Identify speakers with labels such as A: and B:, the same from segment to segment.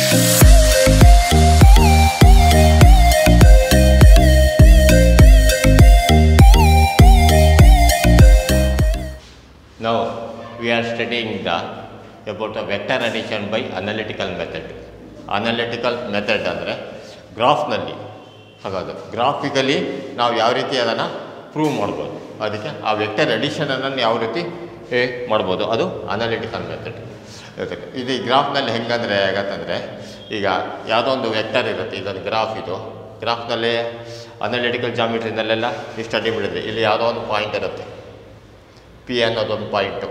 A: Now we are studying the about the vector addition by analytical method. Analytical method ಅಂದರೆ ಗ್ರಾಫ್ನಲ್ಲಿ ಹಾಗಾದ್ರೆ graphically ನಾವು ಯಾವ ರೀತಿ ಅದನ್ನು ಪ್ರೂವ್ ಮಾಡ್ಬೋದು ಅದಕ್ಕೆ ಆ ವೆಕ್ಟರ್ ಅಡಿಷನನ್ನು ಯಾವ ರೀತಿ ಏ, ಮಾಡ್ಬೋದು ಅದು ಅನಾಲಿಟಿಕಲ್ ಮೆಥಡ್ ಇದು ಈ ಗ್ರಾಫ್ನಲ್ಲಿ ಹೆಂಗಂದರೆ ಹೇಗಂತಂದರೆ ಈಗ ಯಾವುದೋ ಒಂದು ವೆಕ್ಟರ್ ಇರುತ್ತೆ ಇದೊಂದು ಗ್ರಾಫ್ ಇದು ಗ್ರಾಫ್ನಲ್ಲಿ ಅನಾಲಿಟಿಕಲ್ ಜಾಮಿಟ್ರಿನಲ್ಲೆಲ್ಲ ಸ್ಟಡಿ ಮಾಡಿದ್ರೆ ಇಲ್ಲಿ ಯಾವುದೋ ಒಂದು ಪಾಯಿಂಟ್ ಇರುತ್ತೆ ಪಿ ಅನ್ನೋದೊಂದು point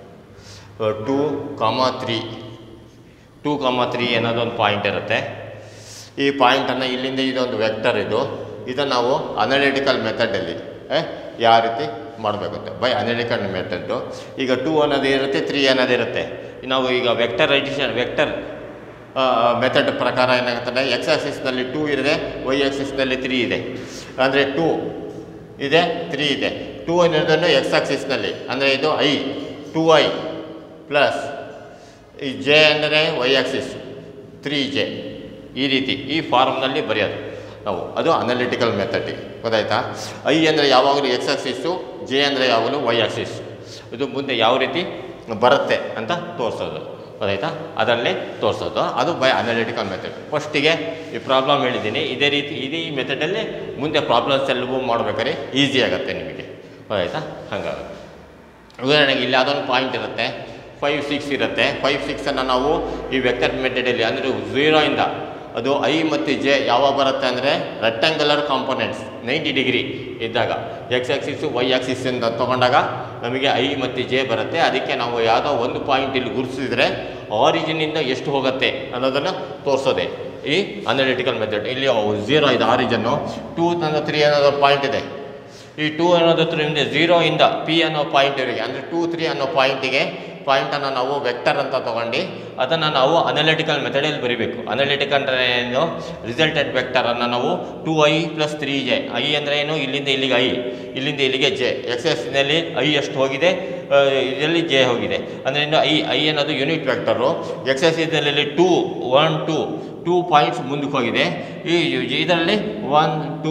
A: two comma three two comma three ಅನ್ನೋದೊಂದು ಪಾಯಿಂಟ್ ಇರುತ್ತೆ ಈ ಪಾಯಿಂಟನ್ನು ಇಲ್ಲಿಂದ ಇದೊಂದು ವೆಕ್ಟರ್ ಇದು ಇದನ್ನು ನಾವು ಅನಾಲಿಟಿಕಲ್ ಮೆಥಡಲ್ಲಿ ಯಾವ ರೀತಿ ಮಾಡಬೇಕಂತೆ ಬೈ ಅನಾಲಿಟಿಕಲ್ ಮೆಥಡ್ಡು ಈಗ ಟೂ ಅನ್ನೋದು ಇರುತ್ತೆ ತ್ರೀ ಅನ್ನೋದು ಇರುತ್ತೆ ನಾವು ಈಗ ವೆಕ್ಟರ್ ಎಡಿಷನ್ ವೆಕ್ಟರ್ ಮೆಥಡ್ ಪ್ರಕಾರ ಏನಾಗುತ್ತದೆ ಎಕ್ಸ್ ಆಕ್ಸಿಸ್ನಲ್ಲಿ ಟೂ ಇದೆ ವೈ ಆಕ್ಸಿಸ್ನಲ್ಲಿ ತ್ರೀ ಇದೆ ಅಂದರೆ ಟೂ ಇದೆ ತ್ರೀ ಇದೆ ಟೂ ಅನ್ನೋದನ್ನು ಎಕ್ಸ್ ಆಕ್ಸಿಸ್ನಲ್ಲಿ ಅಂದರೆ ಇದು ಐ ಟೂ ಐ ಪ್ಲಸ್ ಈ ಜೆ ಅಂದರೆ ವೈ ಆಕ್ಸಿಸ್ ತ್ರೀ ಜೆ ಈ ರೀತಿ ಈ ಫಾರ್ಮ್ನಲ್ಲಿ ಬರೆಯೋದು ನಾವು ಅದು ಅನಾಲಿಟಿಕಲ್ ಮೆಥಡಿಗೆ ಗೊತ್ತಾಯ್ತಾ ಐ ಅಂದರೆ ಯಾವಾಗಲೂ ಎಕ್ಸ್ ಆಕ್ಸಿಸ್ಸು ಜೆ ಅಂದರೆ ಯಾವಾಗಲೂ ವೈ ಆಕ್ಸಿಸ್ ಇದು ಮುಂದೆ ಯಾವ ರೀತಿ ಬರುತ್ತೆ ಅಂತ ತೋರಿಸೋದು ಗೊತ್ತಾಯ್ತಾ ಅದರಲ್ಲೇ ತೋರಿಸೋದು ಅದು ಬೈ ಅನಾಲಿಟಿಕಲ್ ಮೆಥಡ್ ಫಸ್ಟಿಗೆ ಈ ಪ್ರಾಬ್ಲಮ್ ಹೇಳಿದ್ದೀನಿ ಇದೇ ರೀತಿ ಇದೇ ಮೆಥಡಲ್ಲಿ ಮುಂದೆ ಪ್ರಾಬ್ಲಮ್ಸ್ ಎಲ್ಲವೂ ಮಾಡ್ಬೇಕಾದ್ರೆ ಈಸಿ ಆಗುತ್ತೆ ನಿಮಗೆ ಗೊತ್ತಾಯ್ತಾ ಹಾಗಾಗಿ ಉದಾಹರಣೆಗೆ ಇಲ್ಲಿ ಅದೊಂದು ಪಾಯಿಂಟ್ ಇರುತ್ತೆ ಫೈವ್ ಸಿಕ್ಸ್ ಇರುತ್ತೆ ಫೈವ್ ಸಿಕ್ಸನ್ನು ನಾವು ಈ ವೆಕ್ಟರ್ ಮೆಥಡಲ್ಲಿ ಅಂದರೆ ಝೀರೋಯಿಂದ ಅದು ಐ ಮತ್ತು ಜೆ ಯಾವಾಗ ಬರುತ್ತೆ ಅಂದರೆ ರೆಕ್ಟ್ಯಾಂಗುಲರ್ ಕಾಂಪೊನೆಂಟ್ಸ್ ನೈಂಟಿ ಡಿಗ್ರಿ ಇದ್ದಾಗ ಎಕ್ಸ್ ಆಕ್ಸಿಸು ವೈ ಆಕ್ಸಿಸಿಂದ ತೊಗೊಂಡಾಗ ನಮಗೆ ಐ ಮತ್ತು ಜೆ ಬರುತ್ತೆ ಅದಕ್ಕೆ ನಾವು ಯಾವುದೋ ಒಂದು ಪಾಯಿಂಟ್ ಇಲ್ಲಿ ಗುರುತಿಸಿದ್ರೆ ಆರಿಜಿನಿಂದ ಎಷ್ಟು ಹೋಗುತ್ತೆ ಅನ್ನೋದನ್ನು ತೋರಿಸೋದೆ ಈ ಅನಾಲಿಟಿಕಲ್ ಮೆಥಡ್ ಇಲ್ಲಿ ಝೀರೋ ಇದೆ ಆರಿಜನ್ನು ಟೂ ತನ್ನ ತ್ರೀ ಅನ್ನೋದು ಪಾಯಿಂಟ್ ಇದೆ ಈ ಟೂ ಅನ್ನೋದು ತ್ರೀಯಿಂದ ಝೀರೋಯಿಂದ ಪಿ ಅನ್ನೋ ಪಾಯಿಂಟಿಗೆ ಅಂದರೆ ಟೂ ತ್ರೀ ಅನ್ನೋ ಪಾಯಿಂಟಿಗೆ ಪಾಯಿಂಟನ್ನು ನಾವು ವೆಕ್ಟರ್ ಅಂತ ತೊಗೊಂಡು ಅದನ್ನು ನಾವು ಅನಾಲಿಟಿಕಲ್ ಮೆಥಡಲ್ಲಿ ಬರೀಬೇಕು ಅನಾಲಿಟಿಕಲ್ ಅಂದರೆ ಏನು ರಿಸಲ್ಟೆಡ್ ವೆಕ್ಟರನ್ನು ನಾವು two I plus three J I ಅಂದರೆ ಏನು ಇಲ್ಲಿಂದ ಇಲ್ಲಿಗೆ ಐ ಇಲ್ಲಿಂದ ಇಲ್ಲಿಗೆ ಜೆ ಎಕ್ಸ್ ಎಸ್ನಲ್ಲಿ ಐ ಎಷ್ಟು ಹೋಗಿದೆ ಆ, ಇದರಲ್ಲಿ ಜೆ ಹೋಗಿದೆ ಅಂದರೆ ಇನ್ನು ಐ ಐ ಅನ್ನೋದು ಯೂನಿಟ್ ವೆಕ್ಟರು ಎಕ್ಸ್ ಎಸ್ ಇದರಲ್ಲಿ two one two two points ಮುಂದಕ್ಕೆ ಹೋಗಿದೆ ಈ ಇದರಲ್ಲಿ one two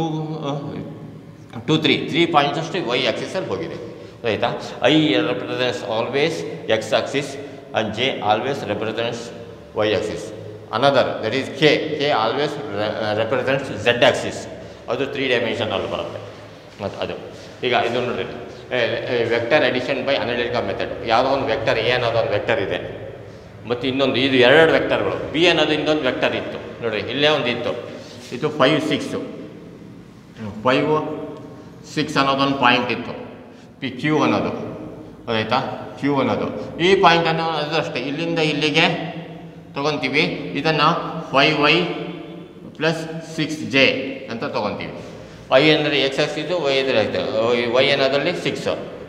A: two three three points ಅಷ್ಟು ವೈ ಆಕ್ಸಿಸಲ್ಲಿ ಹೋಗಿದೆ ಆಯಿತಾ I represents always X axis and J always represents Y axis another that is K K always represents Z axis ಅದು three ಡೈಮೆನ್ಷನಲ್ಲಿ ಬರುತ್ತೆ ಮತ್ತು ಅದು ಈಗ ಇದು ನೋಡಿರಿ vector addition by analytical method ಯಾವುದೋ ಒಂದು ವೆಕ್ಟರ್ ಎ ಅನ್ನೋದು ಒಂದು ವೆಕ್ಟರ್ ಇದೆ ಮತ್ತು ಇನ್ನೊಂದು ಇದು ಎರಡು ವೆಕ್ಟರ್ಗಳು ಬಿ ಅನ್ನೋದು ಇನ್ನೊಂದು ವೆಕ್ಟರ್ ಇತ್ತು ನೋಡಿರಿ ಇಲ್ಲೇ ಒಂದು ಇತ್ತು ಇದು ಫೈವ್ ಸಿಕ್ಸು ಫೈವ್ ಸಿಕ್ಸ್ ಅನ್ನೋದೊಂದು ಪಾಯಿಂಟ್ ಇತ್ತು ಪಿ ಕ್ಯೂ ಅನ್ನೋದು ಗೊತ್ತಾಯ್ತಾ ಕ್ಯೂ ಅನ್ನೋದು ಈ ಪಾಯಿಂಟನ್ನು ಅದು ಅಷ್ಟೇ ಇಲ್ಲಿಂದ ಇಲ್ಲಿಗೆ ತೊಗೊತೀವಿ ಇದನ್ನು five Y plus six J ಅಂತ ತೊಗೊತೀವಿ ವೈ ಅಂದರೆ ಎಕ್ಸ್ ಆಕ್ಸಿಸು ವೈ ಅಂದರೆ ವೈ ಅನ್ನೋದ್ರಲ್ಲಿ ಸಿಕ್ಸ್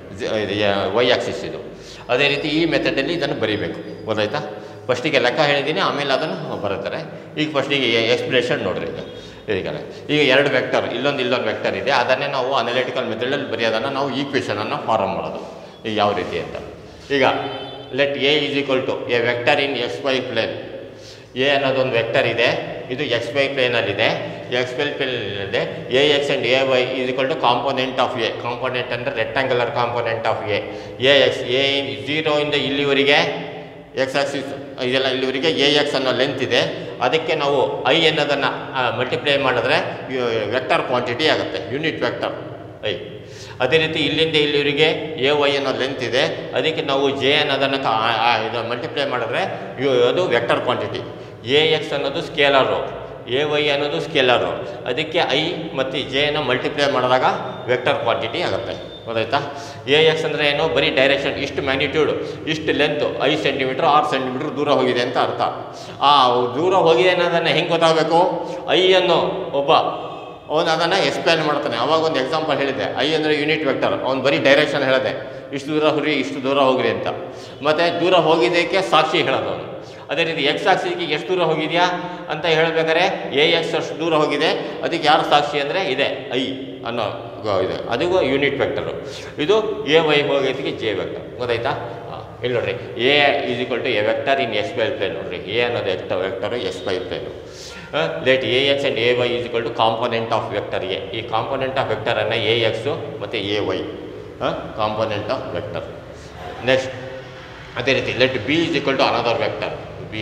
A: ವೈ ಆಕ್ಸಿಸ್ ಇದು ಅದೇ ರೀತಿ ಈ ಮೆಥಡಲ್ಲಿ ಇದನ್ನು ಬರೀಬೇಕು ಗೊತ್ತಾಯ್ತಾ ಫಸ್ಟಿಗೆ ಲೆಕ್ಕ ಹೇಳಿದ್ದೀನಿ ಆಮೇಲೆ ಅದನ್ನು ಬರುತ್ತಾರೆ ಈಗ ಫಸ್ಟಿಗೆ ಎಕ್ಸ್ಪ್ಲೇಷನ್ ನೋಡ್ರಿ ಈಗ ಈಗ ಈಗ ಎರಡು ವೆಕ್ಟರ್ ಇಲ್ಲೊಂದು ಇಲ್ಲೊಂದು ವೆಕ್ಟರ್ ಇದೆ ಅದನ್ನೇ ನಾವು ಅನಾಲಿಟಿಕಲ್ ಮೆಥಡಲ್ಲಿ ಬರೆಯೋದನ್ನು ನಾವು ಈಕ್ವೇಷನನ್ನು ಫಾರ್ಮ್ ಮಾಡೋದು ಈಗ ಯಾವ ರೀತಿ ಅಂತ ಈಗ let A is equal to A vector in X Y plane A ಅನ್ನೋದೊಂದು ವೆಕ್ಟರ್ ಇದೆ ಇದು ಎಕ್ಸ್ ವೈ ಪ್ಲೇನಲ್ಲಿದೆ ಎಕ್ಸ್ ವೈ ಪ್ಲೇನಲ್ಲಿದೆ A X and A Y is equal to component of A component ಅಂದರೆ rectangular component of A A X A ಝೀರೋಯಿಂದ ಇಲ್ಲಿವರೆಗೆ X Axis ಇದೆಲ್ಲ ಇಲ್ಲಿವರೆಗೆ ಎ ಎಕ್ಸ್ ಅನ್ನೋ ಲೆಂತ್ ಇದೆ ಅದಕ್ಕೆ ನಾವು ಐ ಅನ್ನೋದನ್ನು ಮಲ್ಟಿಪ್ಲೈ ಮಾಡಿದ್ರೆ ವೆಕ್ಟರ್ ಕ್ವಾಂಟಿಟಿ ಆಗುತ್ತೆ ಯೂನಿಟ್ ವೆಕ್ಟರ್ ಐ ಅದೇ ರೀತಿ ಇಲ್ಲಿಂದ ಇಲ್ಲಿವರೆಗೆ ಎ ವೈ ಅನ್ನೋ ಲೆಂತ್ ಇದೆ ಅದಕ್ಕೆ ನಾವು ಜೆ ಅನ್ನೋದನ್ನು ಕಾ- ಆ- ಆ- ಇದು ಮಲ್ಟಿಪ್ಲೈ ಮಾಡಿದ್ರೆ ಇವು- ಅದು ವೆಕ್ಟರ್ ಕ್ವಾಂಟಿಟಿ ಎ ಎಕ್ಸ್ ಅನ್ನೋದು ಸ್ಕೇಲರು ಎ ವೈ ಅನ್ನೋದು ಸ್ಕೇಲರು ಅದಕ್ಕೆ ಐ ಮತ್ತು ಜೆಯನ್ನು ಮಲ್ಟಿಪ್ಲೈ ಮಾಡಿದಾಗ ವೆಕ್ಟರ್ ಕ್ವಾಂಟಿಟಿ ಆಗುತ್ತೆ ಗೊತ್ತಾಯ್ತಾ ಎ ಎಕ್ಸ್ ಅಂದರೆ ಏನು ಬರೀ ಡೈರೆಕ್ಷನ್ ಇಷ್ಟು ಮ್ಯಾಗ್ನಿಟ್ಯೂಡ್ ಇಷ್ಟು ಲೆಂತು ಐದು ಸೆಂಟಿಮೀಟ್ರ್ ಆರು ಸೆಂಟಿಮೀಟ್ರ್ ದೂರ ಹೋಗಿದೆ ಅಂತ ಅರ್ಥ ಆ ದೂರ ಹೋಗಿದೆ ಅನ್ನೋದನ್ನು ಹೆಂಗೆ ಗೊತ್ತಾಗಬೇಕು ಐ ಅನ್ನೋ ಒಬ್ಬ ಅವನು ಅದನ್ನು ಎಕ್ಸ್ಪ್ಲೇನ್ ಮಾಡ್ತಾನೆ ಅವಾಗ ಒಂದು ಎಕ್ಸಾಂಪಲ್ ಹೇಳಿದ್ದೆ ಐ ಅಂದರೆ ಯೂನಿಟ್ ವೆಕ್ಟರ್ ಅವ್ನು ಬರೀ ಡೈರೆಕ್ಷನ್ ಹೇಳಿದೆ ಇಷ್ಟು ದೂರ ಹುರಿ ಇಷ್ಟು ದೂರ ಹೋಗ್ರಿ ಅಂತ ಮತ್ತು ದೂರ ಹೋಗಿದ್ದಕ್ಕೆ ಸಾಕ್ಷಿ ಹೇಳೋದು ಅವನು ಅದೇ ರೀತಿ ಎಕ್ಸ್ ಆಕ್ಸಿಗೆ ಎಷ್ಟು ದೂರ ಹೋಗಿದೆಯಾ ಅಂತ ಹೇಳಬೇಕಾದ್ರೆ ಎ ಎಕ್ಸ್ ಅಷ್ಟು ದೂರ ಹೋಗಿದೆ ಅದಕ್ಕೆ ಯಾರು ಸಾಕ್ಷಿ ಅಂದರೆ ಇದೆ ಐ ಅನ್ನೋ ಗ- ಇದೆ ಅದಕ್ಕೂ ಯೂನಿಟ್ ವೆಕ್ಟರು ಇದು ಎ ವೈ ಹೋಗಿದ್ದಕ್ಕೆ ಜೆ ವೆಕ್ಟರ್ ಗೊತ್ತಾಯ್ತಾ ಇಲ್ಲಿ ನೋಡ್ರಿ A is equal to A vector in S Y plane ನೋಡ್ರಿ ಎ ಅನ್ನೋದು vector vector S Y plane let A X and A Y is equal to component of vector A ಈ component of ವೆಕ್ಟರನ್ನು A X ಮತ್ತು A Y component of vector next ಅದೇ ರೀತಿ let B is equal to another vector B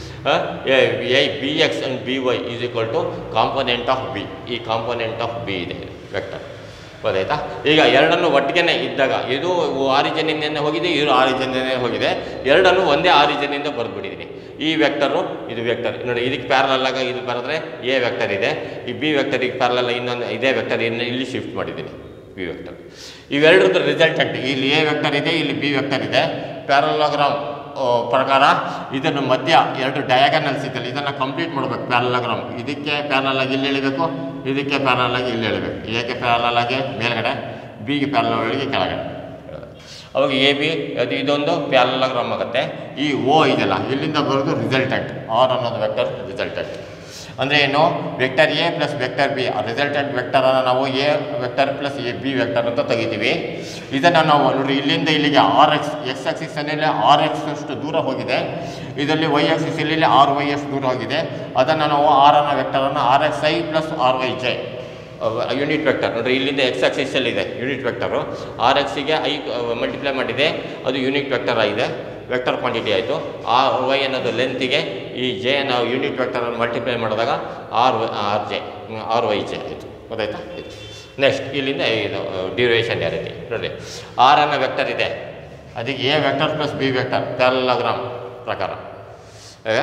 A: A B X and B Y is equal to component of B ಈ component of B ಇದೆ vector ಗೊತ್ತಾಯ್ತಾ ಈಗ ಎರಡನ್ನು ಒಟ್ಟಿಗೆ ಇದ್ದಾಗ ಇದು ಆರಿಜಿನಿಂದ ಹೋಗಿದೆ ಇದು ಆರಿಜಿನಿಂದ ಹೋಗಿದೆ ಎರಡನ್ನು ಒಂದೇ ಆರಿಜಿನಿಂದ ಬರೆದ್ಬಿಟ್ಟಿದ್ದೀನಿ ಈ ವೆಕ್ಟರು ಇದು ವೆಕ್ಟರ್ ನೋಡಿ ಇದಕ್ಕೆ ಪ್ಯಾರಲಲ್ ಆಗ ಇದು ಬರೆದ್ರೆ ಎ ವೆಕ್ಟರ್ ಇದೆ ಈ ಬಿ ವೆಕ್ಟರಿಗೆ ಪ್ಯಾರಲಲ್ ಇನ್ನೊಂದು ಇದೇ ವೆಕ್ಟರ್ ಇನ್ನು ಇಲ್ಲಿ ಶಿಫ್ಟ್ ಮಾಡಿದ್ದೀನಿ ಬಿ ವೆಕ್ಟರ್ ಇವೆರಡರದ್ದು ರಿಸಲ್ಟೆಂಟ್ ಇಲ್ಲಿ ಎ ವೆಕ್ಟರ್ ಇದೆ ಇಲ್ಲಿ ಬಿ ವೆಕ್ಟರ್ ಇದೆ ಪ್ಯಾರಲೋಗ್ರಾಮ್ ಪ್ರಕಾರ ಇದನ್ನು ಮಧ್ಯ ಎರಡು ಡಯಾಗನಲ್ಸ್ ಇದೆಯಲ್ಲ ಇದನ್ನು ಕಂಪ್ಲೀಟ್ ಮಾಡಬೇಕು ಪ್ಯಾರಲೋಗ್ರಾಮ್ ಇದಕ್ಕೆ ಪ್ಯಾರಲ್ ಆಗಿ ಇಲ್ಲಿ ಎಳಿಬೇಕು ಇದಕ್ಕೆ ಪ್ಯಾರಲ್ ಆಗಿ ಇಲ್ಲಿ ಎಳಿಬೇಕು ಎಕ್ಕೆ ಪ್ಯಾರಲ್ ಆಗಿ ಮೇಲ್ಗಡೆ ಬಿಗೆ ಪ್ಯಾರಲ್ ಆಗಿ ಕೆಳಗಡೆ ಅವಾಗ ಎ ಬಿ ಅದು ಇದೊಂದು ಪ್ಯಾರಲೋಗ್ರಾಮ್ ಆಗುತ್ತೆ ಈ ಓ ಇದೆಯಲ್ಲ ಇಲ್ಲಿಂದ ಬರೋದು ರಿಸಲ್ಟೆಂಟ್ ಆರ್ ಅನ್ನೋದು ವೆಕ್ಟರ್ ರಿಸಲ್ಟೆಂಟ್ ಅಂದರೆ ಏನು vector A plus vector B ಆ ರಿಸಲ್ಟೆಂಟ್ ವೆಕ್ಟರನ್ನು ನಾವು A vector plus A B vector ಅಂತ ತೆಗಿತೀವಿ ಇದನ್ನು ನಾವು ನೋಡಿರಿ ಇಲ್ಲಿಂದ ಇಲ್ಲಿಗೆ ಆರ್ ಎಕ್ಸ್ ಎಕ್ಸ್ ಆಕ್ಸಿಸಲ್ಲಿ ಆರ್ ಎಕ್ಸ್ ಅಷ್ಟು ದೂರ ಹೋಗಿದೆ ಇದರಲ್ಲಿ ವೈ ಆಕ್ಸಿಸಲ್ಲಿ ಆರ್ ವೈ ಅಷ್ಟು ದೂರ ಹೋಗಿದೆ ಅದನ್ನು ನಾವು ಆರ್ ಅನ್ನೋ ವೆಕ್ಟರನ್ನು R X I plus R Y J unit vector ನೋಡ್ರಿ ಇಲ್ಲಿಂದ ಎಕ್ಸ್ ಆಕ್ಸಿಸಲ್ಲಿ ಇದೆ ಯೂನಿಟ್ ವೆಕ್ಟರು ಆರ್ ಎಕ್ಸಿಗೆ ಐ ಮಲ್ಟಿಪ್ಲೈ ಮಾಡಿದೆ ಅದು ಯೂನಿಟ್ ವೆಕ್ಟರ್ ಆಗಿದೆ ವೆಕ್ಟರ್ ಕ್ವಾಂಟಿಟಿ ಆಯಿತು ಆರ್ ವೈ ಅನ್ನೋದು ಲೆಂತಿಗೆ ಈ ಜೆ ನಾವು ಯೂನಿಟ್ ವೆಕ್ಟರನ್ನು ಮಲ್ಟಿಪ್ಲೈ ಮಾಡಿದಾಗ R R J R Y J ಆಯಿತು ಗೊತ್ತಾಯ್ತಾ ಇದು ನೆಕ್ಸ್ಟ್ ಇಲ್ಲಿಂದ ಇದು ಡ್ಯೂರೇಷನ್ ಯಾವ ರೀತಿ ನೋಡಿರಿ ಆರ್ ಅನ್ನೋ ವೆಕ್ಟರ್ ಇದೆ ಅದಕ್ಕೆ A vector plus B vector parallelogram ಪ್ರಕಾರ ಈಗ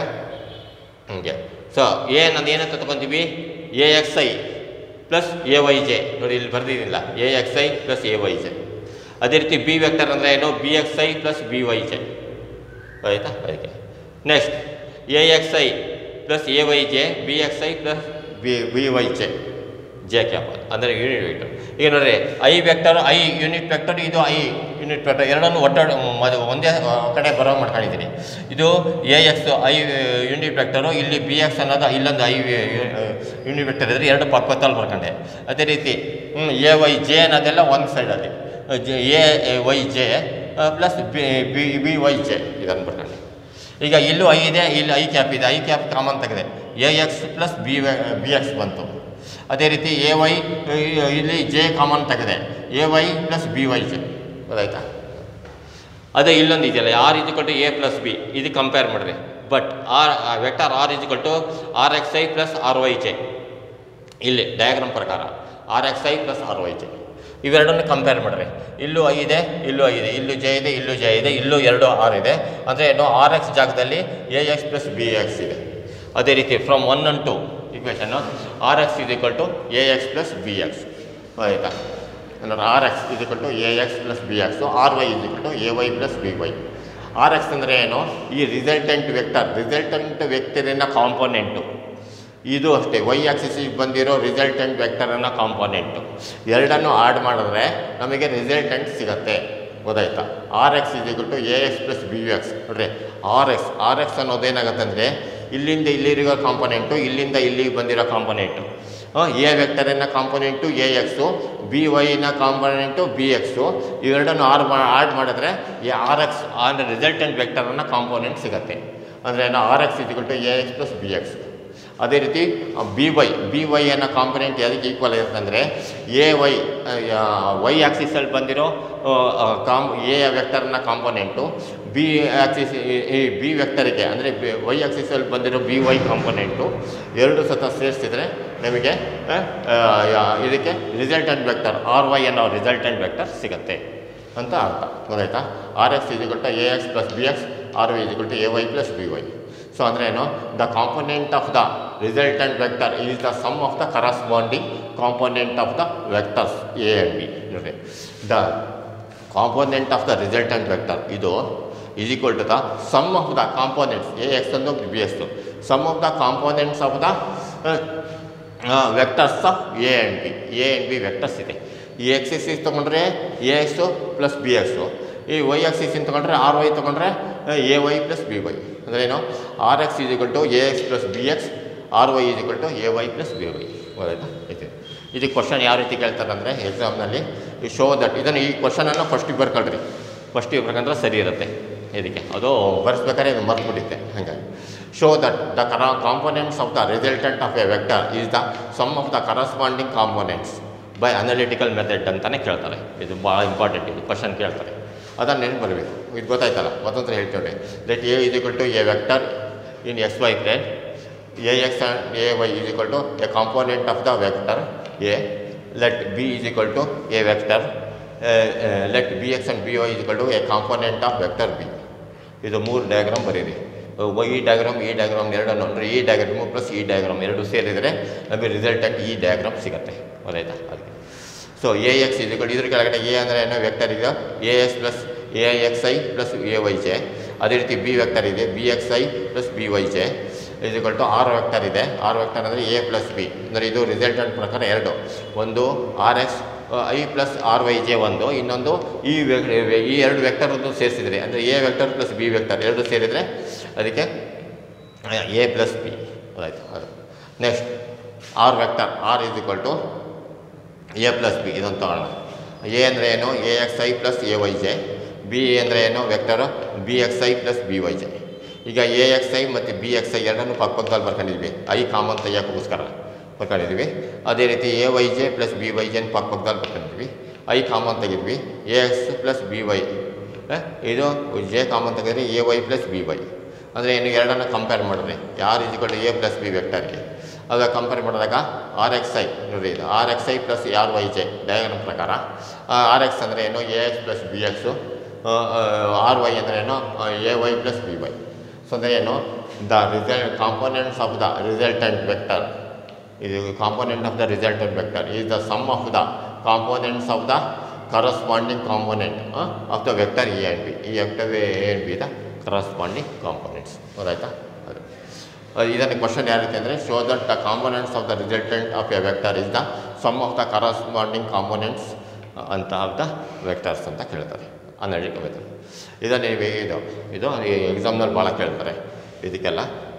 A: ಹಂಗೆ ಸೊ ಎ ಅನ್ನೋದು ಏನಂತ ತಗೊತೀವಿ A X I plus A Y J ನೋಡಿ ಇಲ್ಲಿ ಬರ್ದಿದ್ದಿಲ್ಲ A X I plus A Y J ಅದೇ ರೀತಿ ಬಿ ವೆಕ್ಟರ್ ಅಂದರೆ ಏನು B X I plus B Y J ಆಯಿತಾ ಅದಕ್ಕೆ next A X I plus A Y J B X I plus B B Y J J cap ಅಂದರೆ unit vector ಈಗ ನೋಡ್ರಿ I vector I unit vector ಇದು I unit vector ಎರಡನ್ನು ಒಟ್ಟಾಡಿ ಮದ್ ಒಂದೇ ಆ, ಕಡೆ ಬರೋ ಮಾಡ್ಕೊಂಡಿದ್ದೀನಿ ಇದು A X I unit vector ಇಲ್ಲಿ ಬಿ ಎಕ್ಸ್ ಅನ್ನೋದು ಇಲ್ಲೊಂದು ಐ ಯೂನಿಟ್ ವೆಕ್ಟರ್ ಇದ್ರೆ ಎರಡು ಪಕ್ಕದಲ್ಲಿ ಬರ್ಕೊಂಡೆ ಅದೇ ರೀತಿ ಎ ವೈ ಜೆ ಅನ್ನೋದೆಲ್ಲ ಒಂದು ಸೈಡಲ್ಲಿ J A Y J plus B B B Y J ಇದನ್ನು ಬರ್ಕೊಂಡೆ ಈಗ ಇಲ್ಲೂ ಐ ಇದೆ ಇಲ್ಲಿ ಐ ಕ್ಯಾಪ್ ಇದೆ ಐ ಕ್ಯಾಪ್ ಕಾಮನ್ ತೆಗೆದೆ A X plus B B X ಬಂತು ಅದೇ ರೀತಿ ಎ ವೈ ಇಲ್ಲಿ ಜೆ ಕಾಮನ್ ತೆಗೆದೆ A Y plus B Y J ಗೊತ್ತಾಯ್ತಾ ಅದೇ ಇಲ್ಲೊಂದು ಇದೆಯಲ್ಲ R is equal to A plus B ಇದು ಕಂಪೇರ್ ಮಾಡಿರಿ but R vector R is equal to R X I plus R Y J ಇಲ್ಲಿ ಡಯಾಗ್ರಾಮ್ ಪ್ರಕಾರ R X I plus R Y J ಇವೆರಡನ್ನು compare ಮಾಡಿರಿ ಇಲ್ಲೂ ಐ ಇದೆ ಇಲ್ಲೂ ಐ ಇದೆ ಇಲ್ಲೂ ಜೆ ಇದೆ ಇಲ್ಲೂ ಜೆ ಇದೆ ಇಲ್ಲೂ ಎರಡು ಆರ್ ಇದೆ ಅಂದರೆ ಏನು ಆರ್ ಎಕ್ಸ್ ಜಾಗದಲ್ಲಿ A X plus B X ಇದೆ ಅದೇ ರೀತಿ ಫ್ರಮ್ ಒನ್ ಅಂಡ್ ಟು ಇಕ್ವೇಷನ್ನು R X is equal to A X plus B X ಆಯಿತಾ ಅಂದರೆ R X is equal to A X plus B X R Y is equal to A Y plus B Y R X ಅಂದರೆ ಏನು ಈ resultant vector resultant ವೆಕ್ಟರಿನ component ಇದು ಅಷ್ಟೇ Y ಆಕ್ಸಿಸಿಗೆ ಬಂದಿರೋ ರಿಸಲ್ಟೆಂಟ್ ವೆಕ್ಟರನ್ನ ಕಾಂಪೊನೆಂಟು ಎರಡನ್ನು ಆಡ್ ಮಾಡಿದ್ರೆ ನಮಗೆ ರಿಸಲ್ಟೆಂಟ್ ಸಿಗುತ್ತೆ ಗೊತ್ತಾಯ್ತಾ R X is to A X plus B ಯು ಎಕ್ಸ್ ನೋಡ್ರಿ ಆರ್ ಎಕ್ಸ್ ಆರ್ ಎಕ್ಸ್ ಅನ್ನೋದು ಏನಾಗುತ್ತೆ ಅಂದರೆ ಇಲ್ಲಿಂದ ಇಲ್ಲಿರೋ ಕಾಂಪೊನೆಂಟು ಇಲ್ಲಿಂದ ಇಲ್ಲಿಗೆ ಬಂದಿರೋ ಕಾಂಪೊನೆಂಟು ಎ ವೆಕ್ಟರಿನ ಕಾಂಪೊನೆಂಟು ಎ ಎಕ್ಸು ಬಿ ವೈನ ಕಾಂಪೊನೆಂಟು ಬಿ ಎಕ್ಸು ಇವೆರಡನ್ನು ಆರ್ ಮಾ ಆಡ್ ಮಾಡಿದ್ರೆ ಈ ಆರ್ ಎಕ್ಸ್ ಅಂದರೆ ರಿಸಲ್ಟೆಂಟ್ ವೆಕ್ಟರನ್ನ ಕಾಂಪೊನೆಂಟ್ ಸಿಗುತ್ತೆ ಅಂದರೆ R X is to A X plus B X ಅದೇ ರೀತಿ ಬಿ ವೈ ಬಿ ವೈ ಅನ್ನೋ ಕಾಂಪೊನೆಂಟ್ ಯಾವುದಕ್ಕೆ ಈಕ್ವಲ್ ಇರುತ್ತೆ ಅಂದರೆ ಎ ವೈ ವೈ ಆಕ್ಸಿಸಲ್ಲಿ ಬಂದಿರೋ ಕಾಮ್ ಎ ವೆಕ್ಟರ್ನ ಕಾಂಪೊನೆಂಟು ಬಿ ಆಕ್ಸಿಸ್ ಈ ಬಿ ವೆಕ್ಟರಿಗೆ ಅಂದರೆ ವೈ ಆಕ್ಸಿಸಲ್ಲಿ ಬಂದಿರೋ ಬಿ ವೈ ಕಾಂಪೊನೆಂಟು ಎರಡು ಸತ ಸೇರಿಸಿದ್ರೆ ನಮಗೆ ಆ, ಆ, ಯಾ- ಇದಕ್ಕೆ ರಿಸಲ್ಟೆಂಟ್ ವೆಕ್ಟರ್ ಆರ್ ವೈ ಅನ್ನೋ ರಿಸಲ್ಟೆಂಟ್ ವೆಕ್ಟರ್ ಸಿಗುತ್ತೆ ಅಂತ ಅರ್ಥ ಗೊತ್ತಾಯ್ತಾ R X is to A X plus B X R Y is to A Y plus B Y so ಅಂದರೆ ಏನು the component of the resultant vector is the sum of the corresponding component of the vectors A and B ನೋಡಿ the component of the resultant vector ಇದು is equal to the sum of the components A X ಒಂದು B X sum of the components of the vectors of A and B A and B vectors ಇದೆ ಈ X axis ತೊಗೊಂಡ್ರೆ A X plus B X ಈ Y ಎಕ್ಸಿಸಿನ ತೊಗೊಂಡ್ರೆ R Y ತೊಗೊಂಡ್ರೆ A Y plus B Y ಅಂದರೆ ಏನು R X is equal to A X plus B X R Y is equal to A Y plus B Y ಗೊತ್ತಾಯ್ತಾ ಇದೆ ಇದಕ್ಕೆ question ಯಾವ ರೀತಿ ಕೇಳ್ತಾರೆ ಅಂದರೆ ಎಕ್ಸಾಮ್ನಲ್ಲಿ ಈ ಶೋ ದಟ್ ಇದನ್ನು ಈ ಕ್ವಶನನ್ನು ಫಸ್ಟಿಗೆ ಬರ್ಕೊಳ್ರಿ ಫಸ್ಟಿಗೆ ಬರ್ಕೊಂಡ್ರೆ ಸರಿ ಇರುತ್ತೆ ಇದಕ್ಕೆ ಅದು ಬರ್ಸ್ಬೇಕಾದ್ರೆ ಇದು ಮರ್ತ್ಬಿಟ್ಟಿದ್ದೆ ಹಾಗಾಗಿ ಶೋ ದಟ್ ದ ಕರ components of the resultant of a vector is the sum of the corresponding components by analytical method ಅಂತಲೇ ಕೇಳ್ತಾರೆ ಇದು ಭಾಳ ಇಂಪಾರ್ಟೆಂಟ್ ಇದು ಕ್ವಶನ್ ಕೇಳ್ತಾರೆ ಅದನ್ನು ನೆನಪು ಬರಬೇಕು ಇದು ಗೊತ್ತಾಯ್ತಲ್ಲ ಮತ್ತೊಂದು ಹೇಳ್ತೇವೆ that A is equal to A vector in X Y plane A X and A Y is equal to a component of the vector A let B is equal to A vector let B X and B Y is equal to a component of vector B ಇದು ಮೂರು diagram ಬರೀರಿ ಅಹ್ ಈ diagram ಈ diagram ಎರಡನ್ನು ಅಂದರೆ ಈ diagram plus ಈ diagram ಎರಡು ಸೇರಿದರೆ ನಮಗೆ ರಿಸಲ್ಟೆಂಟ್ ಈ ಡಯಾಗ್ರಾಮ್ ಸಿಗುತ್ತೆ ಗೊತ್ತಾಯ್ತಾ ಅದಕ್ಕೆ ಸೊ ಎ ಎಕ್ಸ್ ಇದು ಇದ್ರ ಕೆಳಗಡೆ ಎ ಅಂದರೆ ಏನೋ ವೆಕ್ಟರ್ ಇದೆ A X plus A X I plus A Y J ಅದೇ ರೀತಿ ಬಿ ವೆಕ್ಟರ್ ಇದೆ B X I plus B Y J ಇದು ಟು ಆರ್ ವೆಕ್ಟರ್ ಇದೆ ಆರ್ ವೆಕ್ಟರ್ ಅಂದರೆ ಎ ಪ್ಲಸ್ ಬಿ ಅಂದರೆ ಇದು ರಿಸಲ್ಟೆಂಟ್ ಪ್ರಕಾರ ಎರಡು ಒಂದು R X I plus R Y J ಒಂದು ಇನ್ನೊಂದು ಈ ವೆಕ್ ಈ ಎರಡು ವೆಕ್ಟರ್ ಒಂದು ಸೇರಿಸಿದರೆ ಅಂದರೆ A vector plus B vector ಎರಡು ಸೇರಿದರೆ ಅದಕ್ಕೆ ಎ ಪ್ಲಸ್ ಬಿ ಆಯಿತು ಅದು next R vector R is equal to A plus B ಇದನ್ನು ತಗೊಳ್ಳೋಣ ಎ ಅಂದರೆ ಏನು A X I plus A Y J B ಅಂದರೆ ಏನು vector B X I plus B Y J ಈಗ ಎ ಎಕ್ಸ್ ಐ ಮತ್ತು ಬಿ ಎಕ್ಸ್ ಐ ಎರಡನ್ನೂ ಪಕ್ಕ ಪಕ್ಕದಲ್ಲಿ ಬರ್ಕೊಂಡಿದ್ವಿ ಐ ಕಾಮನ್ ತೆಗಿಯೋಕ್ಕೋಸ್ಕರ ಬರ್ಕೊಂಡಿದ್ವಿ ಅದೇ ರೀತಿ A Y J plus B Y ಜೆನ ಪಕ್ಕ ಪಕ್ಕದಲ್ಲಿ ಬರ್ಕೊಂಡಿದ್ವಿ ಐ ಕಾಮನ್ ತೆಗಿದ್ವಿ A X plus B Y ಇದು ಜೆ ಕಾಮನ್ ತೆಗೆದ್ರೆ A Y plus B Y ಅಂದರೆ ಏನು ಎರಡನ್ನು ಕಂಪೇರ್ ಮಾಡಿದ್ರೆ ಯಾರು ಇದ್ಕೊಂಡು ಎ ಪ್ಲಸ್ ಬಿ ವೆಕ್ಟರ್ಗೆ ಅವಾಗ ಕಂಪೇರ್ ಮಾಡಿದಾಗ ಆರ್ ಎಕ್ಸ್ ಐ ನೋಡಿ ಇದು R X I plus R Y J diagram ಪ್ರಕಾರ ಆರ್ ಎಕ್ಸ್ ಅಂದರೆ ಏನು A X plus B X R Y ಅಂದರೆ ಏನು A Y plus B Y so ಅಂದರೆ ಏನು the result components of the resultant vector ಇದು component of the resultant vector is the sum of the components of the corresponding component of the vector A and B ಈ vector A and B the corresponding components ಗೊತ್ತಾಯ್ತಾ ಅದು ah ಇದನ್ನು question ಯಾವ ರೀತಿ ಅಂದರೆ show that the components of the resultant of a vector is the sum of the corresponding components ಅಂತ of the vectors ಅಂತ ಕೇಳ್ತಾರೆ ಅನಲಿಟಿಕ್ ಮೆಥಡ್ ಇದನ್ನು ನೀವು ಇದು ಇದು ಎಕ್ಸಾಮ್ನಲ್ಲಿ ಭಾಳ ಕೇಳ್ತಾರೆ ಇದಕ್ಕೆಲ್ಲ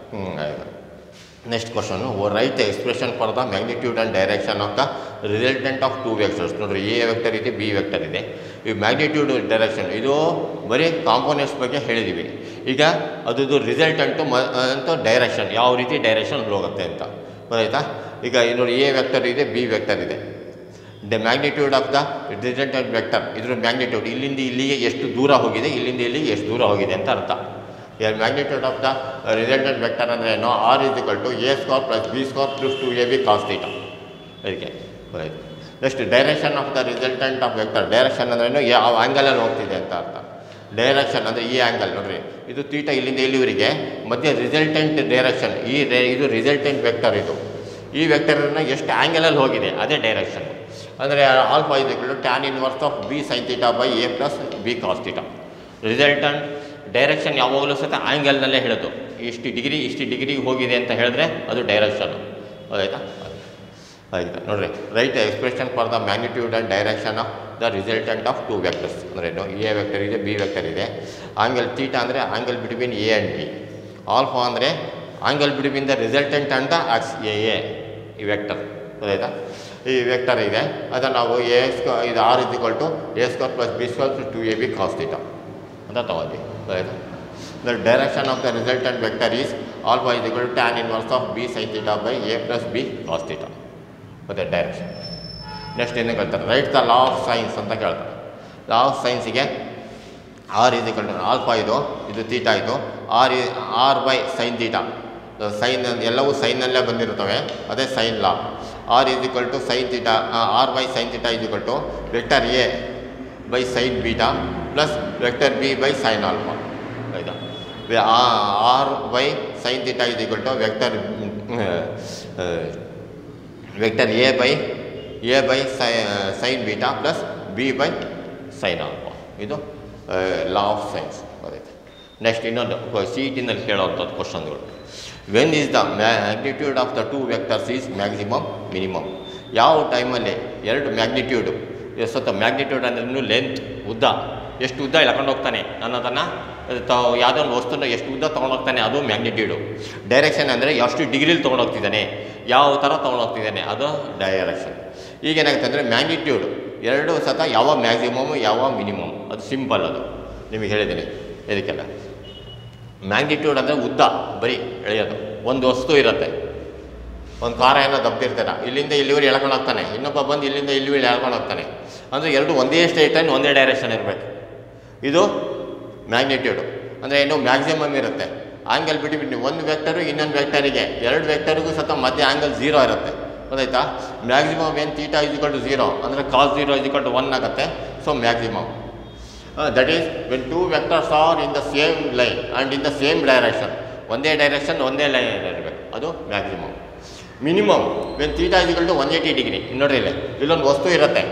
A: next question write expression for the magnitude and direction of the resultant of two vectors ನೋಡಿರಿ ಎ ವೆಕ್ಟರ್ ಇದೆ ಬಿ ವೆಕ್ಟರ್ ಇದೆ ಈ ಮ್ಯಾಗ್ನಿಟ್ಯೂಡ್ ಡೈರೆಕ್ಷನ್ ಇದು ಬರೀ ಕಾಂಪೋನೆಂಟ್ಸ್ ಬಗ್ಗೆ ಹೇಳಿದ್ದೀವಿ ಈಗ ಅದ್ರದ್ದು ರಿಸಲ್ಟೆಂಟು ಮ ಅಂತ ಡೈರೆಕ್ಷನ್ ಯಾವ ರೀತಿ ಡೈರೆಕ್ಷನ್ ಹೋಗುತ್ತೆ ಅಂತ ಗೊತ್ತಾಯ್ತಾ ಈಗ ಈ ನೋಡಿ ಎ ವೆಕ್ಟರ್ ಇದೆ ಬಿ ವೆಕ್ಟರ್ ಇದೆ the magnitude of the resultant vector ಇದ್ರ ಮ್ಯಾಗ್ನಿಟ್ಯೂಡ್ ಇಲ್ಲಿಂದ ಇಲ್ಲಿಗೆ ಎಷ್ಟು ದೂರ ಹೋಗಿದೆ ಇಲ್ಲಿಂದ ಇಲ್ಲಿಗೆ ಎಷ್ಟು ದೂರ ಹೋಗಿದೆ ಅಂತ ಅರ್ಥ ಈಗ magnitude of the resultant vector ಅಂದರೆ ಏನು R is equal to A square plus B square plus two A B cos theta ಅದಕ್ಕೆ ಆಯ್ತು next direction of the resultant of vector direction ಅಂದ್ರೇನು ಯಾವ ಆ್ಯಂಗಲಲ್ಲಿ ಹೋಗ್ತಿದೆ ಅಂತ ಅರ್ಥ ಡೈರೆಕ್ಷನ್ ಅಂದರೆ ಈ ಆ್ಯಂಗಲ್ ನೋಡ್ರಿ ಇದು ತೀಟ ಇಲ್ಲಿಂದ ಇಲ್ಲಿವರೆಗೆ ಮಧ್ಯೆ ರಿಸಲ್ಟೆಂಟ್ ಡೈರೆಕ್ಷನ್ ಈ ರೇ ಇದು ರಿಸಲ್ಟೆಂಟ್ ವೆಕ್ಟರ್ ಇದು ಈ ವೆಕ್ಟರನ್ನು ಎಷ್ಟು ಆ್ಯಂಗಲಲ್ಲಿ ಹೋಗಿದೆ ಅದೇ ಡೈರೆಕ್ಷನ್ ಅಂದರೆ ಆಲ್ಫಾ ಇದು tan inverse of B sine theta by A plus B cos theta resultant direction ಯಾವಾಗಲೂ ಸಹಿತ ಆ್ಯಂಗಲ್ನಲ್ಲೇ ಹೇಳೋದು ಇಷ್ಟು ಡಿಗ್ರಿ ಇಷ್ಟು ಡಿಗ್ರಿಗೆ ಹೋಗಿದೆ ಅಂತ ಹೇಳಿದ್ರೆ ಅದು ಡೈರೆಕ್ಷನ್ ಆಯಿತಾ ಆಯ್ತಾ ನೋಡ್ರಿ right expression for the magnitude and direction of the resultant of two vectors ಅಂದರೆ ಏನು ಎ ವೆಕ್ಟರ್ ಇದೆ ಬಿ ವೆಕ್ಟರ್ ಇದೆ ಆಂಗಲ್ ತೀಟಾ ಅಂದರೆ angle between A and B alpha ಅಂದರೆ angle between the resultant and the axis A A ಈ vector ಗೊತ್ತಾಯ್ತಾ ಈ vector ಇದೆ ಅದನ್ನು ನಾವು ಎ ಸ್ಕೊ ಇದು R is equal to A square plus B square two A B cos theta ಅಂತ ತಗೊಂಡ್ವಿ ಗೊತ್ತಾಯ್ತಾ the direction of the resultant vector is alpha is equal to tan inverse of B sine theta by A plus B cos theta ಮತ್ತು direction next ಏನು ಕೇಳ್ತಾರೆ write the law of sines ಅಂತ ಕೇಳ್ತಾರೆ law of ಸೈನ್ಸಿಗೆ R is equal to alpha ಇದು ಇದು theta ಇದು R ಇ R by sine theta sine ಎಲ್ಲವೂ ಸೈನಲ್ಲೇ ಬಂದಿರುತ್ತವೆ ಅದೇ sine law R is equal to sine theta R by sine theta is equal to vector A by sine beta plus vector B by sine alpha ಆಯಿತಾ R by sine theta is equal to vector vector A by A by ಸೈ sine beta plus B by sine alpha ಇದು law of sines ಬರುತ್ತೆ next ಇನ್ನೊಂದು C ಟಿನಲ್ಲಿ ಕೇಳೋವಂಥದ್ದು ಕ್ವಶನ್ಗಳು when is the magnitude of the two vectors is maximum minimum ಯಾವ ಟೈಮಲ್ಲಿ ಎರಡು ಮ್ಯಾಗ್ನಿಟ್ಯೂಡು ಎಷ್ಟೊತ್ತ ಮ್ಯಾಗ್ನಿಟ್ಯೂಡ್ ಅಂದ್ರೆ ಲೆಂತ್ ಉದ್ದ ಎಷ್ಟು ಉದ್ದ ಎಳ್ಕೊಂಡು ಹೋಗ್ತಾನೆ ಅನ್ನೋದನ್ನು ತಾವು ಯಾವುದೋ ಒಂದು ವಸ್ತುನ ಎಷ್ಟು ಉದ್ದ ತೊಗೊಂಡೋಗ್ತಾನೆ ಅದು ಮ್ಯಾಗ್ನಿಟ್ಯೂಡು ಡೈರೆಕ್ಷನ್ ಅಂದರೆ ಎಷ್ಟು ಡಿಗ್ರಿಲಿ ತೊಗೊಂಡೋಗ್ತಿದ್ದಾನೆ ಯಾವ ಥರ ತೊಗೊಂಡೋಗ್ತಿದ್ದಾನೆ ಅದು ಡೈರೆಕ್ಷನ್ ಈಗ ಏನಾಗುತ್ತೆ ಅಂದರೆ ಮ್ಯಾಗ್ನಿಟ್ಯೂಡ್ ಎರಡು ಸತ ಯಾವ ಮ್ಯಾಕ್ಸಿಮಮ್ ಯಾವ ಮಿನಿಮಮ್ ಅದು ಸಿಂಪಲ್ ಅದು ನಿಮಗೆ ಹೇಳಿದ್ದೀನಿ ಇದಕ್ಕೆಲ್ಲ ಮ್ಯಾಗ್ನಿಟ್ಯೂಡ್ ಅಂದರೆ ಉದ್ದ ಬರೀ ಎಳೆಯೋದು ಒಂದು ವಸ್ತು ಇರುತ್ತೆ ಒಂದು ಕಾರ ಏನೋ ದಬ್ಬಿರ್ತಾರ ಇಲ್ಲಿಂದ ಇಲ್ಲಿವರೆಗೆ ಎಳ್ಕೊಂಡು ಹೋಗ್ತಾನೆ ಇನ್ನೊಬ್ಬ ಬಂದು ಇಲ್ಲಿಂದ ಇಲ್ಲಿವರೆಗೆ ಎಳ್ಕೊಂಡು ಹೋಗ್ತಾನೆ ಅಂದರೆ ಎರಡು ಒಂದೇ ಸ್ಟೇಟ್ ಲೈನ್ ಒಂದೇ ಡೈರೆಕ್ಷನ್ ಇರಬೇಕು ಇದು ಮ್ಯಾಗ್ನಿಟ್ಯೂಡು ಅಂದರೆ ಏನು ಮ್ಯಾಕ್ಸಿಮಮ್ ಇರುತ್ತೆ ಆಂಗಲ್ ಬಿಟ್ಟು ಬಿಟ್ಟು ಒಂದು ವೆಕ್ಟರು ಇನ್ನೊಂದು ವೆಕ್ಟರಿಗೆ ಎರಡು ವೆಕ್ಟರಿಗೂ ಸಹ ಮಧ್ಯೆ ಆಂಗಲ್ ಝೀರೋ ಇರುತ್ತೆ ಗೊತ್ತಾಯ್ತಾ ಮ್ಯಾಕ್ಸಿಮಮ್ ಏನು ತೀಟಾ ಇಸ್ಕೊಲ್ ಟು ಝೀರೋ ಅಂದರೆ cos zero is equal to one ಆಗುತ್ತೆ so maximum that is when two vectors are in the same line and in the same direction ಒಂದೇ ಡೈರೆಕ್ಷನ್ ಒಂದೇ ಲೈನ್ ಇರಬೇಕು ಅದು maximum minimum when theta is equal to one eighty degree ನೋಡ್ರಿ ಇಲ್ಲಿ ಇಲ್ಲೊಂದು ವಸ್ತು ಇರುತ್ತೆ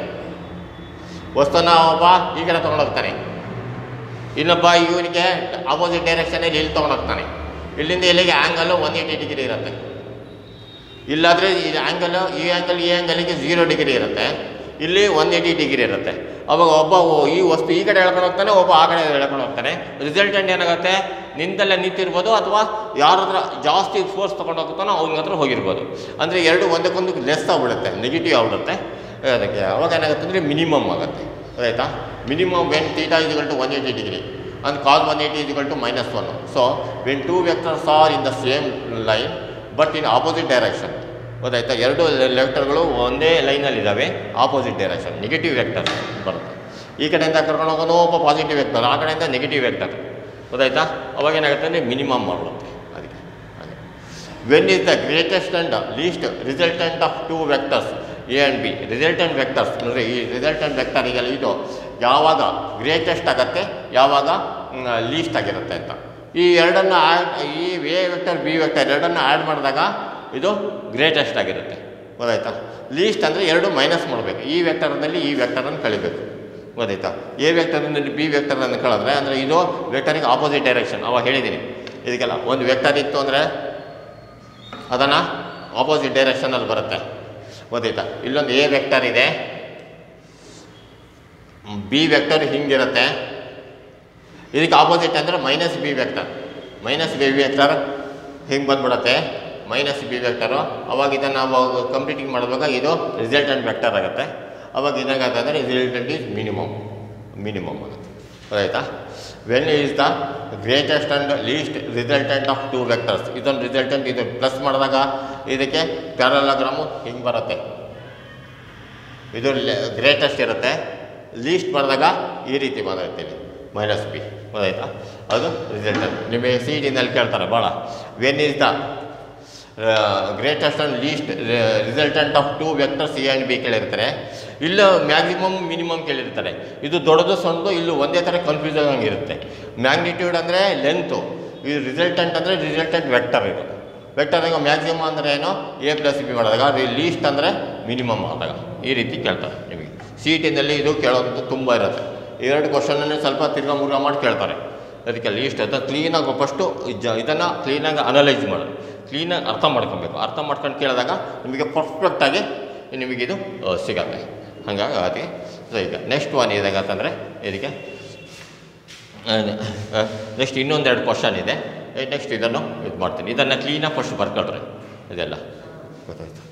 A: ವಸ್ತುನ ಒಬ್ಬ ಈ ಕಡೆ ತೊಗೊಂಡೋಗ್ತಾನೆ ಇನ್ನೊಬ್ಬ ಇವನಿಗೆ ಅಪೋಸಿಟ್ ಡೈರೆಕ್ಷನಲ್ಲಿ ಇಲ್ಲಿ ತೊಗೊಂಡೋಗ್ತಾನೆ ಇಲ್ಲಿಂದ ಇಲ್ಲಿಗೆ ಆ್ಯಂಗಲು ಒನ್ ಏಯ್ಟಿ ಡಿಗ್ರಿ ಇರುತ್ತೆ ಇಲ್ಲಾದರೆ ಈ ಆ್ಯಂಗಲ್ ಈ ಆ್ಯಂಗಲ್ ಈ ಆ್ಯಂಗಲಿಗೆ ಝೀರೋ ಡಿಗ್ರಿ ಇರುತ್ತೆ ಇಲ್ಲಿ ಒನ್ ಏಯ್ಟಿ ಡಿಗ್ರಿ ಇರುತ್ತೆ ಅವಾಗ ಒಬ್ಬ ಓ- ಈ ವಸ್ತು ಈ ಕಡೆ ಎಳ್ಕೊಂಡು ಹೋಗ್ತಾನೆ ಒಬ್ಬ ಆ ಕಡೆ ಎಳ್ಕೊಂಡು ಹೋಗ್ತಾನೆ ರಿಸಲ್ಟೆಂಟ್ ಏನಾಗುತ್ತೆ ನಿಂತಲ್ಲೇ ನಿಂತಿರ್ಬೋದು ಅಥವಾ ಯಾರ ಹತ್ರ ಜಾಸ್ತಿ ಫೋರ್ಸ್ ತೊಗೊಂಡು ಹೋಗ್ತಾನೋ ಅವ್ನ ಹತ್ರ ಹೋಗಿರ್ಬೋದು ಅಂದರೆ ಎರಡು ಒಂದಕ್ಕೊಂದು ಲೆಸ್ ಆಗ್ಬಿಡುತ್ತೆ ನೆಗೆಟಿವ್ ಆಗ್ಬಿಡುತ್ತೆ ಅದಕ್ಕೆ ಅವಾಗ ಏನಾಗುತ್ತೆ ಅಂದರೆ ಮಿನಿಮಮ್ ಆಗುತ್ತೆ ಆಯಿತಾ minimum when theta is equal to one eighty degree and cos 180 is equal to minus 1. So, when two vectors are in the same line but in opposite direction, ಗೊತ್ತಾಯ್ತಾ ಎರಡು ವೆಕ್ಟರ್ಗಳು ಒಂದೇ ಲೈನಲ್ಲಿದ್ದಾವೆ ಆಪೋಸಿಟ್ ಡೈರೆಕ್ಷನ್ ನೆಗೆಟಿವ್ ವೆಕ್ಟರ್ ಬರುತ್ತೆ ಈ ಕಡೆಯಿಂದ ಕರ್ಕೊಂಡು ಹೋಗೋನು ಒಬ್ಬ ಪಾಸಿಟಿವ್ ವೆಕ್ಟರ್ ಆ ಕಡೆಯಿಂದ ನೆಗೆಟಿವ್ ವೆಕ್ಟರ್ ಗೊತ್ತಾಯ್ತಾ ಅವಾಗ ಏನಾಗುತ್ತೆ ಅಂದರೆ ಮಿನಿಮಮ್ ಮಾಡಿಬಿಡುತ್ತೆ ಅದಕ್ಕೆ ಹಾಗೆ when is the greatest and least resultant of two vectors A and B resultant vectors ಅಂದರೆ ಈ ರಿಸಲ್ಟೆಂಟ್ ವೆಕ್ಟರ್ ಈಗ ಇದು ಯಾವಾಗ ಗ್ರೇಟೆಸ್ಟ್ ಆಗುತ್ತೆ ಯಾವಾಗ ಲೀಸ್ಟ್ ಆಗಿರುತ್ತೆ ಅಂತ ಈ ಎರಡನ್ನು ಆ್ಯಡ್ ಈ ಎ ವೆಕ್ಟರ್ ಬಿ ವೆಕ್ಟರ್ ಎರಡನ್ನು ಆ್ಯಡ್ ಮಾಡಿದಾಗ ಇದು ಗ್ರೇಟೆಸ್ಟ್ ಆಗಿರುತ್ತೆ ಗೊತ್ತಾಯ್ತಾ ಲೀಸ್ಟ್ ಅಂದರೆ ಎರಡು ಮೈನಸ್ ಮಾಡಬೇಕು ಈ ವೆಕ್ಟರ್ನಲ್ಲಿ ಈ ವೆಕ್ಟರನ್ನು ಕಳಿಬೇಕು ಗೊತ್ತಾಯ್ತಾ ಎ ವೆಕ್ಟರ್ನಲ್ಲಿ ಬಿ ವೆಕ್ಟರನ್ನು ಕಳೆದ್ರೆ ಅಂದರೆ ಇದು ವೆಕ್ಟರಿಗೆ ಆಪೋಸಿಟ್ ಡೈರೆಕ್ಷನ್ ಅವಾಗ ಹೇಳಿದ್ದೀನಿ ಇದಕ್ಕೆಲ್ಲ ಒಂದು ವೆಕ್ಟರ್ ಇತ್ತು ಅಂದರೆ ಅದನ್ನು ಆಪೋಸಿಟ್ ಡೈರೆಕ್ಷನಲ್ಲಿ ಬರುತ್ತೆ ಗೊತ್ತಾಯ್ತಾ ಇಲ್ಲೊಂದು ಎ ವೆಕ್ಟರ್ ಇದೆ ಬಿ ವೆಕ್ಟರ್ ಹಿಂಗಿರುತ್ತೆ ಇದಕ್ಕೆ ಆಪೋಸಿಟ್ ಅಂದರೆ minus B vector minus B vector ಹಿಂಗೆ ಬಂದ್ಬಿಡುತ್ತೆ ಮೈನಸ್ ಬಿ ವೆಕ್ಟರು ಅವಾಗ ಇದನ್ನು ನಾವು ಕಂಪ್ಲೀಟಿಂಗ್ ಮಾಡುವಾಗ ಇದು ರಿಸಲ್ಟೆಂಟ್ ವೆಕ್ಟರ್ ಆಗುತ್ತೆ ಅವಾಗ ಇದಾಗುತ್ತೆ ಅಂದರೆ ರಿಸಲ್ಟೆಂಟ್ ಈಸ್ ಮಿನಿಮಮ್ ಮಿನಿಮಮ್ ಆಗುತ್ತೆ ಆಯಿತಾ when is the greatest and least resultant of two vectors ಇದೊಂದು ರಿಸಲ್ಟೆಂಟ್ ಇದು ಪ್ಲಸ್ ಮಾಡಿದಾಗ ಇದಕ್ಕೆ ಪ್ಯಾರಲಗ್ರಾಮು ಹಿಂಗೆ ಬರುತ್ತೆ ಇದು ಗ್ರೇಟೆಸ್ಟ್ ಇರುತ್ತೆ ಲೀಸ್ಟ್ ಮಾಡಿದಾಗ ಈ ರೀತಿ ಬಂದಿರ್ತೀನಿ ಮೈನಸ್ ಬಿ ಗೊತ್ತಾಯ್ತಾ ಅದು ರಿಸಲ್ಟೆಂಟ್ ನಿಮಗೆ ಸಿ ಡಿನಲ್ಲಿ ಕೇಳ್ತಾರೆ ಭಾಳ when is the greatest and least resultant of two vectors A and B ಕೇಳಿರ್ತಾರೆ ಇಲ್ಲ ಮ್ಯಾಕ್ಸಿಮಮ್ ಮಿನಿಮಮ್ ಕೇಳಿರ್ತಾರೆ ಇದು ದೊಡ್ಡದು ಸಣ್ಣದು ಇಲ್ಲೂ ಒಂದೇ ಥರ ಕನ್ಫ್ಯೂಸ್ ಆಗಿರುತ್ತೆ ಮ್ಯಾಗ್ನಿಟ್ಯೂಡ್ ಅಂದರೆ ಲೆಂತು ಇದು ರಿಸಲ್ಟೆಂಟ್ ಅಂದರೆ ರಿಸಲ್ಟೆಂಟ್ ವೆಕ್ಟರ್ ಇದು ವೆಕ್ಟರ್ ಈಗ ಮ್ಯಾಕ್ಸಿಮಮ್ ಅಂದರೆ ಏನು ಎ ಪ್ಲಸ್ ಬಿ ಮಾಡಿದಾಗ ಲೀಸ್ಟ್ ಅಂದರೆ ಮಿನಿಮಮ್ ಆದಾಗ ಈ ರೀತಿ ಕೇಳ್ತಾರೆ ನಿಮಗೆ ಸಿ ಟಿನಲ್ಲಿ ಇದು ಕೇಳೋದು ತುಂಬ ಇರುತ್ತೆ ಎರಡು ಕ್ವಶನನ್ನೇ ಸ್ವಲ್ಪ ತಿರ್ಗಾ ಮುರ್ಗ ಮಾಡಿ ಕೇಳ್ತಾರೆ ಅದಕ್ಕೆ ಲೀಸ್ಟ್ ಅಂತ ಕ್ಲೀನಾಗಿ ಫಸ್ಟು ಜ ಇದನ್ನು ಕ್ಲೀನಾಗಿ ಅನಲೈಸ್ ಮಾಡೋದು ಕ್ಲೀನಾಗಿ ಅರ್ಥ ಮಾಡ್ಕೊಬೇಕು ಅರ್ಥ ಮಾಡ್ಕೊಂಡು ಕೇಳಿದಾಗ ನಿಮಗೆ ಪರ್ಫೆಕ್ಟಾಗಿ ನಿಮಗಿದು ಆ, ಸಿಗತ್ತೆ ಹಾಗಾಗಿ ಅದಕ್ಕೆ ಸೊ ಈಗ ನೆಕ್ಸ್ಟ್ ಒನ್ ಏನಾಗತ್ತಂದರೆ ಇದಕ್ಕೆ ನೆಕ್ಸ್ಟ್ ಇನ್ನೊಂದೆರಡು ಕ್ವಶನ್ ಇದೆ ನೆಕ್ಸ್ಟ್ ಇದನ್ನು ಇದು ಮಾಡ್ತೀನಿ ಇದನ್ನು ಕ್ಲೀನಾಗಿ ಫಸ್ಟ್ ಬರ್ಕೊಳ್ರಿ ಇದೆಲ್ಲ ಗೊತ್ತಾಯ್ತು